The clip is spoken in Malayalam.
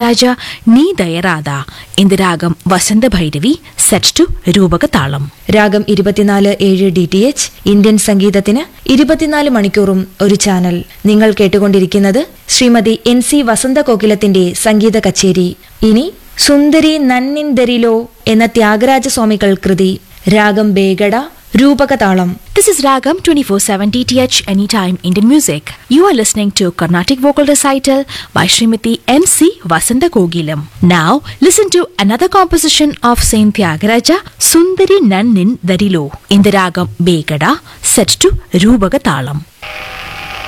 Tyagaraja Ni Dayarada in the ragam Vasanta Bhairavi set to Rupaka Talam. രാഗം ഇരുപത്തിനാല് ഏഴ് ഡി ടി എച്ച് ഇന്ത്യൻ സംഗീതത്തിന് ഇരുപത്തിനാല് മണിക്കൂറും ഒരു ചാനൽ നിങ്ങൾ കേട്ടുകൊണ്ടിരിക്കുന്നത് ശ്രീമതി എൻ സി വസന്ത കോകിലത്തിന്റെ സംഗീത കച്ചേരി ഇനി സുന്ദരി നന്നിന്ദരിലോ എന്ന ത്യാഗരാജസ്വാമികൾ കൃതി രാഗം Begada രൂപകതാളം This is Ragam 24/7 DTH Anytime Indian Music. You are listening to Carnatic Vocal Recital by Srimati M.C. Vasanta Kogilam. Now, listen to another composition of Saint Tyagaraja, Sundari Nannin Darilo, in the Ragam Begada, set to Rubagatalam.